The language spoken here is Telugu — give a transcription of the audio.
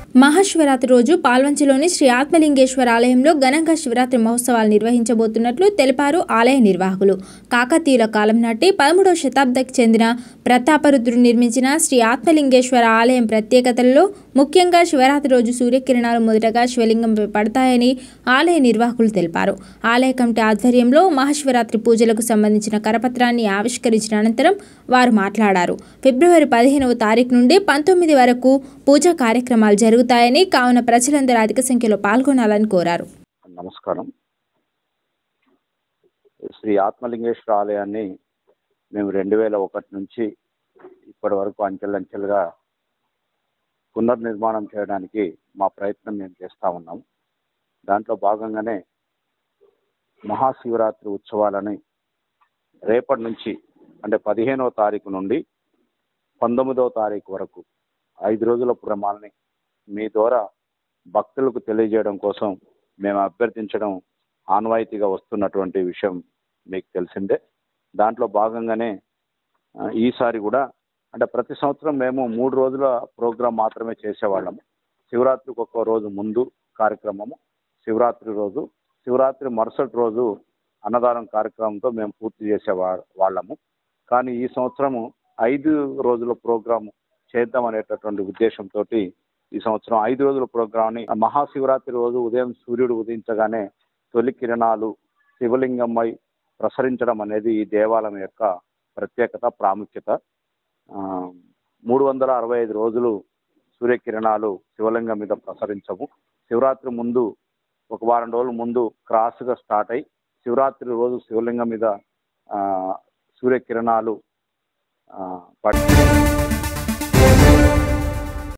మహాశివరాత్రి రోజు పాల్వంచలోని శ్రీ ఆత్మలింగేశ్వర ఆలయంలో ఘనంగా శివరాత్రి మహోత్సవాలు నిర్వహించబోతున్నట్లు తెలిపారు ఆలయ నిర్వాహకులు కాకతీయుల కాలం నాటి పదమూడవ శతాబ్దకి చెందిన ప్రతాపరుద్రుడు నిర్మించిన శ్రీ ఆత్మలింగేశ్వర ఆలయం ప్రత్యేకతలలో ముఖ్యంగా శివరాత్రి రోజు సూర్యకిరణాలు మొదటగా శివలింగంపై పడతాయని ఆలయ నిర్వాహకులు తెలిపారు ఆలయ కమిటీ ఆధ్వర్యంలో మహాశివరాత్రి పూజలకు సంబంధించిన కరపత్రాన్ని ఆవిష్కరించిన అనంతరం వారు మాట్లాడారు ఫిబ్రవరి పదిహేనవ తారీఖు నుండి పంతొమ్మిది వరకు పూజా కార్యక్రమాలు జరుగుతాయని కావున ప్రజలందరూ అధిక సంఖ్యలో పాల్గొనాలని కోరారు నమస్కారం శ్రీ ఆత్మలింగేశ్వర ఆలయాన్ని మేము రెండు వేల ఒకటి నుంచి ఇప్పటి వరకు అంచెలంచెలుగా పునర్నిర్మాణం చేయడానికి మా ప్రయత్నం మేము చేస్తూ ఉన్నాం దాంట్లో భాగంగానే మహాశివరాత్రి ఉత్సవాలని రేపటి నుంచి అంటే పదిహేనవ తారీఖు నుండి పంతొమ్మిదవ తారీఖు వరకు ఐదు రోజుల ప్రమాణాన్ని మీ ద్వారా భక్తులకు తెలియజేయడం కోసం మేము అభ్యర్థించడం ఆనవాయితీగా వస్తున్నటువంటి విషయం మీకు తెలిసిందే దాంట్లో భాగంగానే ఆ, ఈసారి కూడా అంటే ప్రతి సంవత్సరం మేము మూడు రోజుల ప్రోగ్రాం మాత్రమే చేసేవాళ్ళము శివరాత్రికి ఒక్క రోజు ముందు కార్యక్రమము శివరాత్రి రోజు శివరాత్రి మరుసటి రోజు అన్నదానం కార్యక్రమంతో మేము పూర్తి చేసే వా- వాళ్ళము కానీ ఈ సంవత్సరము ఐదు రోజుల ప్రోగ్రాం చేద్దాం అనేటటువంటి ఉద్దేశంతో ఈ సంవత్సరం ఐదు రోజుల ప్రోగ్రామ్ని మహాశివరాత్రి రోజు ఉదయం సూర్యుడు ఉదయించగానే తొలి కిరణాలు శివలింగమై ప్రసరించడం అనేది ఈ దేవాలయం యొక్క ప్రత్యేకత ప్రాముఖ్యత ఆ, మూడు వందల అరవై ఐదు రోజులు సూర్యకిరణాలు శివలింగం మీద ప్రసరించవు శివరాత్రి ముందు ఒక వారం రోజుల ముందు క్రాస్గా స్టార్ట్ అయ్యి శివరాత్రి రోజు శివలింగం మీద ఆ, సూర్యకిరణాలు ఆ, పడి